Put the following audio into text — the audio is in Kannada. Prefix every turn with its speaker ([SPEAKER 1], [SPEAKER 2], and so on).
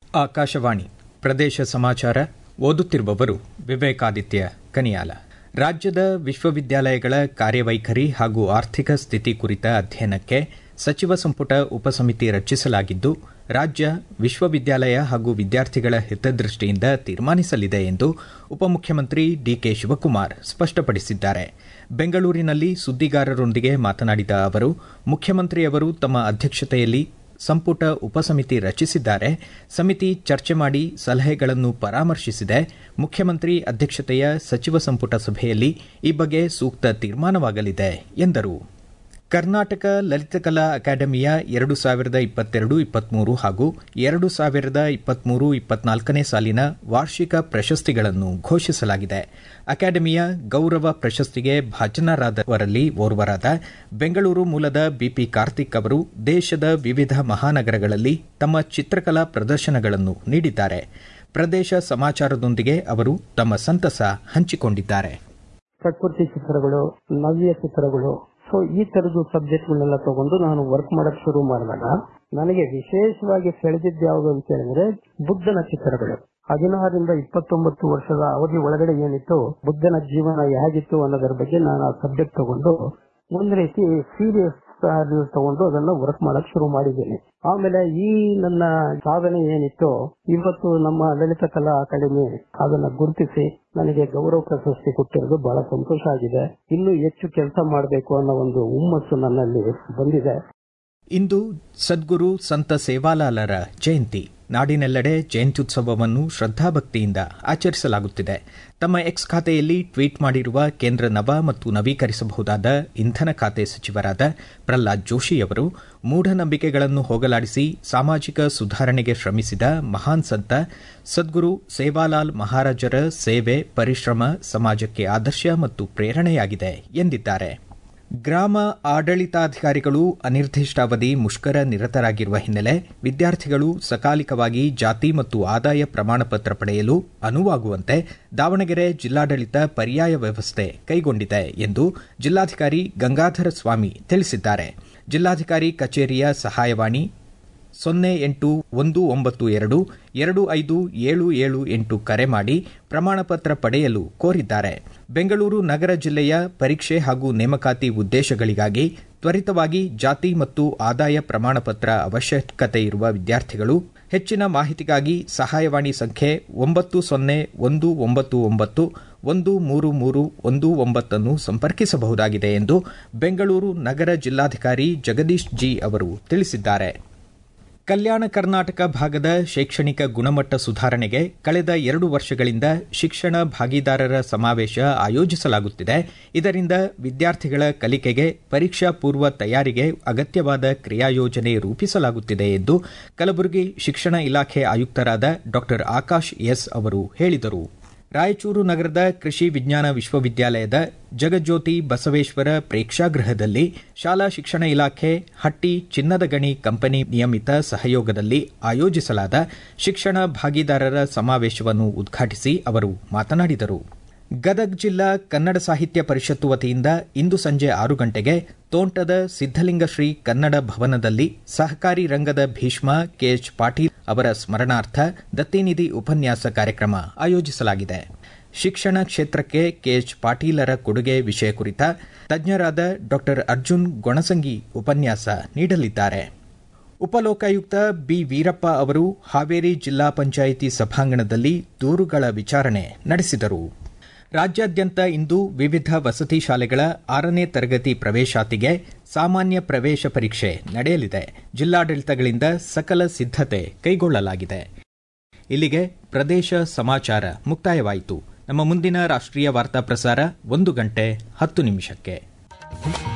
[SPEAKER 1] ಆಕಾಶವಾಣಿ ಪ್ರದೇಶ ಸಮಾಚಾರ ಓದುತ್ತಿರುವವರು ವಿವೇಕಾದಿತ್ಯ ಕನಿಯಾಲ ರಾಜ್ಯದ ವಿಶ್ವವಿದ್ಯಾಲಯಗಳ ಕಾರ್ಯವೈಖರಿ ಹಾಗೂ ಆರ್ಥಿಕ ಸ್ಥಿತಿ ಕುರಿತ ಅಧ್ಯಯನಕ್ಕೆ ಸಚಿವ ಸಂಪುಟ ಉಪಸಮಿತಿ ರಚಿಸಲಾಗಿದ್ದು ರಾಜ್ಯ ವಿಶ್ವವಿದ್ಯಾಲಯ ಹಾಗೂ ವಿದ್ಯಾರ್ಥಿಗಳ ಹಿತದೃಷ್ಟಿಯಿಂದ ತೀರ್ಮಾನಿಸಲಿದೆ ಎಂದು ಉಪಮುಖ್ಯಮಂತ್ರಿ ಡಿಕೆ ಶಿವಕುಮಾರ್ ಸ್ಪಷ್ಟಪಡಿಸಿದ್ದಾರೆ ಬೆಂಗಳೂರಿನಲ್ಲಿ ಸುದ್ದಿಗಾರರೊಂದಿಗೆ ಮಾತನಾಡಿದ ಅವರು ಮುಖ್ಯಮಂತ್ರಿಯವರು ತಮ್ಮ ಅಧ್ಯಕ್ಷತೆಯಲ್ಲಿ ಸಂಪುಟ ಉಪಸಮಿತಿ ರಚಿಸಿದ್ದಾರೆ ಸಮಿತಿ ಚರ್ಚೆ ಮಾಡಿ ಸಲಹೆಗಳನ್ನು ಪರಾಮರ್ಶಿಸಿದೆ ಮುಖ್ಯಮಂತ್ರಿ ಅಧ್ಯಕ್ಷತೆಯ ಸಚಿವ ಸಂಪುಟ ಸಭೆಯಲ್ಲಿ ಈ ಬಗ್ಗೆ ಸೂಕ್ತ ತೀರ್ಮಾನವಾಗಲಿದೆ ಎಂದರು ಕರ್ನಾಟಕ ಲಲಿತಕಲಾ ಅಕಾಡೆಮಿಯ ಎರಡು ಸಾವಿರದ ಇಪ್ಪತ್ತೆರಡು ಇಪ್ಪತ್ಮೂರು ಹಾಗೂ ಎರಡು ಸಾವಿರದ ಇಪ್ಪತ್ಮೂರು ಇಪ್ಪತ್ನಾಲ್ಕನೇ ಸಾಲಿನ ವಾರ್ಷಿಕ ಪ್ರಶಸ್ತಿಗಳನ್ನು ಘೋಷಿಸಲಾಗಿದೆ ಅಕಾಡೆಮಿಯ ಗೌರವ ಪ್ರಶಸ್ತಿಗೆ ಭಾಜನರಾದವರಲ್ಲಿ ಓರ್ವರಾದ ಬೆಂಗಳೂರು ಮೂಲದ ಬಿಪಿ ಕಾರ್ತಿಕ್ ಅವರು ದೇಶದ ವಿವಿಧ ಮಹಾನಗರಗಳಲ್ಲಿ ತಮ್ಮ ಚಿತ್ರಕಲಾ ಪ್ರದರ್ಶನಗಳನ್ನು ನೀಡಿದ್ದಾರೆ ಪ್ರದೇಶ ಸಮಾಚಾರದೊಂದಿಗೆ ಅವರು ತಮ್ಮ ಸಂತಸ ಹಂಚಿಕೊಂಡಿದ್ದಾರೆ
[SPEAKER 2] ಪ್ರಕೃತಿ ಚಿತ್ರಗಳು ನವ್ಯ ಚಿತ್ರಗಳು ಸೊ ಈ ತರದ್ದು ಸಬ್ಜೆಕ್ಟ್ಗಳನ್ನೆಲ್ಲ ತಗೊಂಡು ನಾನು ವರ್ಕ್ ಮಾಡಕ್ ಶುರು ಮಾಡಿದಾಗ ನನಗೆ ವಿಶೇಷವಾಗಿ ಸೆಳೆದಿದ್ದು ಯಾವುದು ಅಂತ ಹೇಳಿದ್ರೆ ಬುದ್ಧನ ಚಿತ್ರಗಳು ಹದಿನಾರರಿಂದ ಇಪ್ಪತ್ತೊಂಬತ್ತು ವರ್ಷದ ಅವಧಿ ಒಳಗಡೆ ಏನಿತ್ತು ಬುದ್ಧನ ಜೀವನ ಹೇಗಿತ್ತು ಅನ್ನೋದರ ಬಗ್ಗೆ ನಾನು ಆ ಸಬ್ಜೆಕ್ಟ್ ತಗೊಂಡು ಒಂದ್ ರೀತಿ ಸೀರಿಯಸ್ ತಗೊಂಡು ಅದನ್ನ ವರ್ಕ್ ಮಾಡಕ್ ಶುರು ಮಾಡಿದ್ದೇನೆ ಆಮೇಲೆ ಈ ನನ್ನ ಸಾಧನೆ ಏನಿತ್ತು ಇವತ್ತು ನಮ್ಮ ಲಲಿತ ಕಲಾ ಅಕಾಡೆಮಿ ಅದನ್ನ ಗುರುತಿಸಿ ನನಗೆ ಗೌರವ ಪ್ರಶಸ್ತಿ ಕೊಟ್ಟಿರೋದು ಬಹಳ ಸಂತೋಷ ಆಗಿದೆ ಇನ್ನೂ ಹೆಚ್ಚು ಕೆಲಸ ಮಾಡಬೇಕು ಅನ್ನೋ ಒಂದು ಹುಮ್ಮಸ್ಸು ನನ್ನಲ್ಲಿ ಬಂದಿದೆ
[SPEAKER 1] ಇಂದು ಸದ್ಗುರು ಸಂತ ಸೇವಾಲಾಲರ ಜಯಂತಿ ನಾಡಿನೆಲ್ಲೆಡೆ ಜಯಂತ್ಯುತ್ಸವವನ್ನು ಶ್ರದ್ಧಾಭಕ್ತಿಯಿಂದ ಆಚರಿಸಲಾಗುತ್ತಿದೆ ತಮ್ಮ ಎಕ್ಸ್ ಖಾತೆಯಲ್ಲಿ ಟ್ವೀಟ್ ಮಾಡಿರುವ ಕೇಂದ್ರ ನವ ಮತ್ತು ನವೀಕರಿಸಬಹುದಾದ ಇಂಧನ ಖಾತೆ ಸಚಿವರಾದ ಪ್ರಹ್ಲಾದ್ ಜೋಶಿಯವರು ಮೂಢನಂಬಿಕೆಗಳನ್ನು ಹೋಗಲಾಡಿಸಿ ಸಾಮಾಜಿಕ ಸುಧಾರಣೆಗೆ ಶ್ರಮಿಸಿದ ಮಹಾನ್ ಸಂತ ಸದ್ಗುರು ಸೇವಾಲಾಲ್ ಮಹಾರಾಜರ ಸೇವೆ ಪರಿಶ್ರಮ ಸಮಾಜಕ್ಕೆ ಆದರ್ಶ ಮತ್ತು ಪ್ರೇರಣೆಯಾಗಿದೆ ಎಂದಿದ್ದಾರೆ ಗ್ರಾಮ ಆಡಳಿತಾಧಿಕಾರಿಗಳು ಅನಿರ್ದಿಷ್ಟಾವಧಿ ಮುಷ್ಕರ ನಿರತರಾಗಿರುವ ಹಿನ್ನೆಲೆ ವಿದ್ಯಾರ್ಥಿಗಳು ಸಕಾಲಿಕವಾಗಿ ಜಾತಿ ಮತ್ತು ಆದಾಯ ಪ್ರಮಾಣಪತ್ರ ಪಡೆಯಲು ಅನುವಾಗುವಂತೆ ದಾವಣಗೆರೆ ಜಿಲ್ಲಾಡಳಿತ ಪರ್ಯಾಯ ವ್ಯವಸ್ಥೆ ಕೈಗೊಂಡಿದೆ ಎಂದು ಜಿಲ್ಲಾಧಿಕಾರಿ ಗಂಗಾಧರ ಸ್ವಾಮಿ ತಿಳಿಸಿದ್ದಾರೆ ಜಿಲ್ಲಾಧಿಕಾರಿ ಕಚೇರಿಯ ಸಹಾಯವಾಣಿ ಸೊನ್ನೆ ಎಂಟು ಒಂದು ಒಂಬತ್ತು ಎರಡು ಎರಡು ಐದು ಏಳು ಏಳು ಎಂಟು ಕರೆ ಮಾಡಿ ಪ್ರಮಾಣಪತ್ರ ಪಡೆಯಲು ಕೋರಿದ್ದಾರೆ ಬೆಂಗಳೂರು ನಗರ ಜಿಲ್ಲೆಯ ಪರೀಕ್ಷೆ ಹಾಗೂ ನೇಮಕಾತಿ ಉದ್ದೇಶಗಳಿಗಾಗಿ ತ್ವರಿತವಾಗಿ ಜಾತಿ ಮತ್ತು ಆದಾಯ ಪ್ರಮಾಣಪತ್ರ ಅವಶ್ಯಕತೆ ಇರುವ ವಿದ್ಯಾರ್ಥಿಗಳು ಹೆಚ್ಚಿನ ಮಾಹಿತಿಗಾಗಿ ಸಹಾಯವಾಣಿ ಸಂಖ್ಯೆ ಒಂಬತ್ತು ಸೊನ್ನೆ ಒಂದು ಒಂಬತ್ತು ಒಂಬತ್ತು ಒಂದು ಮೂರು ಮೂರು ಒಂದು ಒಂಬತ್ತನ್ನು ಸಂಪರ್ಕಿಸಬಹುದಾಗಿದೆ ಎಂದು ಬೆಂಗಳೂರು ನಗರ ಜಿಲ್ಲಾಧಿಕಾರಿ ಜಗದೀಶ್ ಜಿ ಅವರು ತಿಳಿಸಿದ್ದಾರೆ ಕಲ್ಯಾಣ ಕರ್ನಾಟಕ ಭಾಗದ ಶೈಕ್ಷಣಿಕ ಗುಣಮಟ್ಟ ಸುಧಾರಣೆಗೆ ಕಳೆದ ಎರಡು ವರ್ಷಗಳಿಂದ ಶಿಕ್ಷಣ ಭಾಗಿದಾರರ ಸಮಾವೇಶ ಆಯೋಜಿಸಲಾಗುತ್ತಿದೆ ಇದರಿಂದ ವಿದ್ಯಾರ್ಥಿಗಳ ಕಲಿಕೆಗೆ ಪರೀಕ್ಷಾ ಪೂರ್ವ ತಯಾರಿಗೆ ಅಗತ್ಯವಾದ ಕ್ರಿಯಾಯೋಜನೆ ರೂಪಿಸಲಾಗುತ್ತಿದೆ ಎಂದು ಕಲಬುರಗಿ ಶಿಕ್ಷಣ ಇಲಾಖೆ ಆಯುಕ್ತರಾದ ಡಾ ಆಕಾಶ್ ಎಸ್ ಅವರು ಹೇಳಿದರು ರಾಯಚೂರು ನಗರದ ಕೃಷಿ ವಿಜ್ಞಾನ ವಿಶ್ವವಿದ್ಯಾಲಯದ ಜಗಜ್ಯೋತಿ ಬಸವೇಶ್ವರ ಪ್ರೇಕ್ಷಾಗೃಹದಲ್ಲಿ ಶಾಲಾ ಶಿಕ್ಷಣ ಇಲಾಖೆ ಹಟ್ಟಿ ಚಿನ್ನದ ಗಣಿ ಕಂಪನಿ ನಿಯಮಿತ ಸಹಯೋಗದಲ್ಲಿ ಆಯೋಜಿಸಲಾದ ಶಿಕ್ಷಣ ಭಾಗಿದಾರರ ಸಮಾವೇಶವನ್ನು ಉದ್ಘಾಟಿಸಿ ಅವರು ಮಾತನಾಡಿದರು ಗದಗ್ ಜಿಲ್ಲಾ ಕನ್ನಡ ಸಾಹಿತ್ಯ ಪರಿಷತ್ತು ವತಿಯಿಂದ ಇಂದು ಸಂಜೆ ಆರು ಗಂಟೆಗೆ ತೋಂಟದ ಸಿದ್ದಲಿಂಗ ಶ್ರೀ ಕನ್ನಡ ಭವನದಲ್ಲಿ ಸಹಕಾರಿ ರಂಗದ ಭೀಷ್ಮ ಕೆಎಚ್ ಪಾಟೀಲ್ ಅವರ ಸ್ಮರಣಾರ್ಥ ದತ್ತಿನಿಧಿ ಉಪನ್ಯಾಸ ಕಾರ್ಯಕ್ರಮ ಆಯೋಜಿಸಲಾಗಿದೆ ಶಿಕ್ಷಣ ಕ್ಷೇತ್ರಕ್ಕೆ ಕೆಎಚ್ ಪಾಟೀಲರ ಕೊಡುಗೆ ವಿಷಯ ಕುರಿತ ತಜ್ಞರಾದ ಡಾ ಅರ್ಜುನ್ ಗೊಣಸಂಗಿ ಉಪನ್ಯಾಸ ನೀಡಲಿದ್ದಾರೆ ಉಪಲೋಕಾಯುಕ್ತ ಬಿ ವೀರಪ್ಪ ಅವರು ಹಾವೇರಿ ಜಿಲ್ಲಾ ಪಂಚಾಯಿತಿ ಸಭಾಂಗಣದಲ್ಲಿ ದೂರುಗಳ ವಿಚಾರಣೆ ನಡೆಸಿದರು ರಾಜ್ಯಾದ್ಯಂತ ಇಂದು ವಿವಿಧ ವಸತಿ ಶಾಲೆಗಳ ಆರನೇ ತರಗತಿ ಪ್ರವೇಶಾತಿಗೆ ಸಾಮಾನ್ಯ ಪ್ರವೇಶ ಪರೀಕ್ಷೆ ನಡೆಯಲಿದೆ ಜಿಲ್ಲಾಡಳಿತಗಳಿಂದ ಸಕಲ ಸಿದ್ದತೆ ಕೈಗೊಳ್ಳಲಾಗಿದೆ ಇಲ್ಲಿಗೆ ಪ್ರದೇಶ ಸಮಾಚಾರ ಮುಕ್ತಾಯವಾಯಿತು ನಮ್ಮ ಮುಂದಿನ ರಾಷ್ಟ್ರೀಯ ವಾರ್ತಾ ಪ್ರಸಾರ ಒಂದು ಗಂಟೆ ಹತ್ತು ನಿಮಿಷಕ್ಕೆ